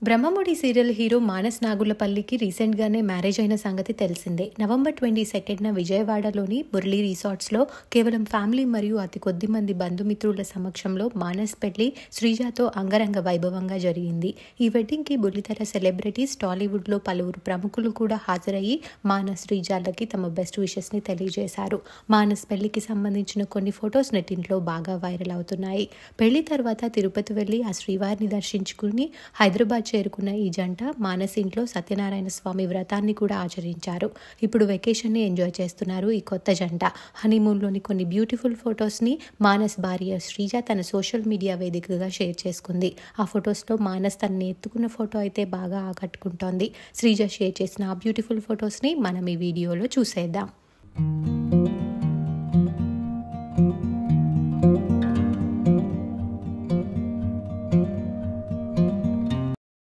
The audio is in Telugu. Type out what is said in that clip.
బ్రహ్మముడి సీరియల్ హీరో మానస్ నాగులపల్లికి రీసెంట్గానే మ్యారేజ్ అయిన సంగతి తెలిసిందే నవంబర్ ట్వంటీ సెకండ్న విజయవాడలోని మురళీ రిసార్ట్స్లో కేవలం ఫ్యామిలీ మరియు అతి కొద్ది మంది బంధుమిత్రుల సమక్షంలో మానస్ పెళ్లి శ్రీజాతో అంగరంగ వైభవంగా జరిగింది ఈ వెడ్డింగ్కి బుల్లితెర సెలబ్రిటీస్ టాలీవుడ్లో పలువురు ప్రముఖులు కూడా హాజరయ్యి మానస్ శ్రీజాలకి తమ బెస్ట్ విషెస్ని తెలియజేశారు మానస్ పెళ్లికి సంబంధించిన కొన్ని ఫొటోస్ నెట్టింట్లో బాగా వైరల్ అవుతున్నాయి పెళ్లి తర్వాత తిరుపతి వెళ్లి ఆ శ్రీవారిని దర్శించుకుని హైదరాబాద్ చేరుకున్న ఈ జంట మానస్ ఇంట్లో సత్యనారాయణ స్వామి వ్రతాన్ని కూడా ఆచరించారు ఇప్పుడు వెకేషన్ని ఎంజాయ్ చేస్తున్నారు ఈ కొత్త జంట హనీమూన్లోని కొన్ని బ్యూటిఫుల్ ఫొటోస్ని మానస్ భార్య శ్రీజ తన సోషల్ మీడియా వేదికగా షేర్ చేసుకుంది ఆ ఫొటోస్లో మానస్ తనని ఎత్తుకున్న ఫోటో అయితే బాగా ఆకట్టుకుంటోంది శ్రీజ షేర్ చేసిన ఆ బ్యూటిఫుల్ ఫొటోస్ని మనం ఈ వీడియోలో చూసేద్దాం